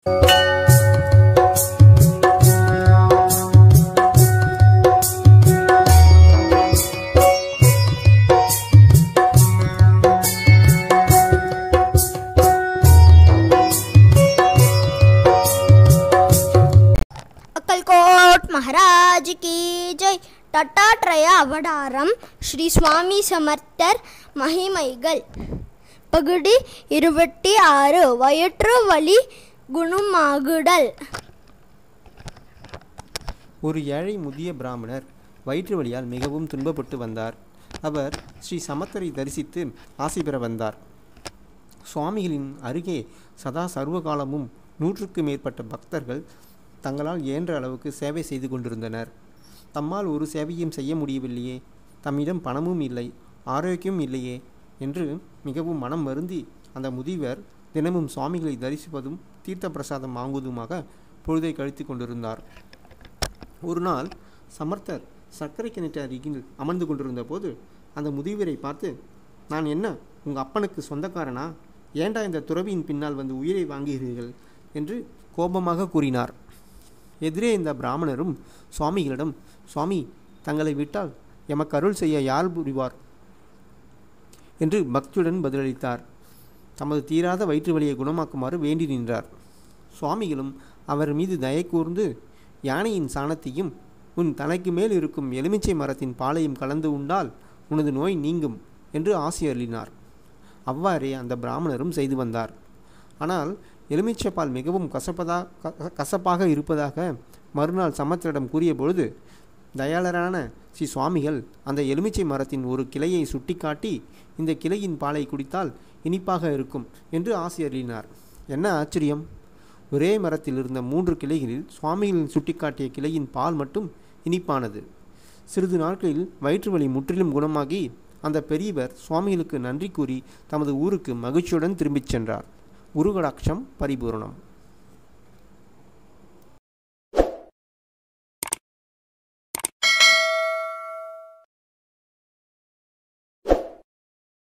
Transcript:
अक्कलकोट महाराज की जय தட்டாட்ரய அவதாரம் ஸ்ரீ சுவாமி சமர்த்தர் மகிமைகள் பகுதி இருபத்தி ஆறு வயிற்று வலி குணமாகுதல் ஒரு ஏழை முதிய பிராமணர் வயிற்று வலியால் மிகவும் துன்பப்பட்டு வந்தார் அவர் ஸ்ரீ சமத்தரை தரிசித்து ஆசை பெற வந்தார் சுவாமிகளின் அருகே சதா சர்வகாலமும் நூற்றுக்கு மேற்பட்ட பக்தர்கள் தங்களால் இயன்ற அளவுக்கு சேவை செய்து கொண்டிருந்தனர் தம்மால் ஒரு சேவையும் செய்ய முடியவில்லையே தம்மிடம் பணமும் இல்லை ஆரோக்கியம் இல்லையே என்று மிகவும் மனம் வருந்தி அந்த முதியவர் தினமும் சுவாமிகளை தரிசிப்பதும் தீர்த்த பிரசாதம் வாங்குவதுமாக பொழுதை கழித்து கொண்டிருந்தார் ஒரு நாள் சமர்த்தர் சர்க்கரை கிணற்று அருகில் அமர்ந்து கொண்டிருந்த போது அந்த முதியவரை பார்த்து நான் என்ன உங்கள் அப்பனுக்கு சொந்தக்காரனா ஏண்டா இந்த துறவியின் பின்னால் வந்து உயிரை வாங்குகிறீர்கள் என்று கோபமாக கூறினார் எதிரே இந்த பிராமணரும் சுவாமிகளிடம் சுவாமி தங்களை விட்டால் எமக்கு அருள் செய்ய யார் புரிவார் என்று பக்தியுடன் பதிலளித்தார் தமது தீராத வயிற்று வலியை குணமாக்குமாறு வேண்டி நின்றார் சுவாமிகளும் அவர் மீது தயை கூர்ந்து யானையின் சாணத்தையும் உன் தலைக்கு மேல் இருக்கும் எலுமிச்சை மரத்தின் பாலையும் கலந்து உண்டால் உனது நோய் நீங்கும் என்று ஆசி அருளினார் அவ்வாறே அந்த பிராமணரும் செய்து வந்தார் ஆனால் எலுமிச்சை பால் மிகவும் கசப்பதா க- கசப்பாக இருப்பதாக மறுநாள் சமத்தரிடம் கூறிய பொழுது தயாளரான ஸ்ரீ சுவாமிகள் அந்த எலுமிச்சை மரத்தின் ஒரு கிளையை சுட்டிக்காட்டி இந்த கிளையின் பாலை குடித்தால் இனிப்பாக இருக்கும் என்று ஆசி அருளினார் என்ன ஆச்சரியம் ஒரே மரத்தில் இருந்த மூன்று கிளைகளில் சுவாமிகள் சுட்டிக்காட்டிய கிளையின் பால் மட்டும் இனிப்பானது சிறிது நாட்களில் வயிற்று வலி முற்றிலும் குணமாகி அந்த பெரியவர் சுவாமிகளுக்கு நன்றி கூறி தமது ஊருக்கு மகிழ்ச்சியுடன் திரும்பிச் சென்றார் குருகடாட்சம் பரிபூரணம்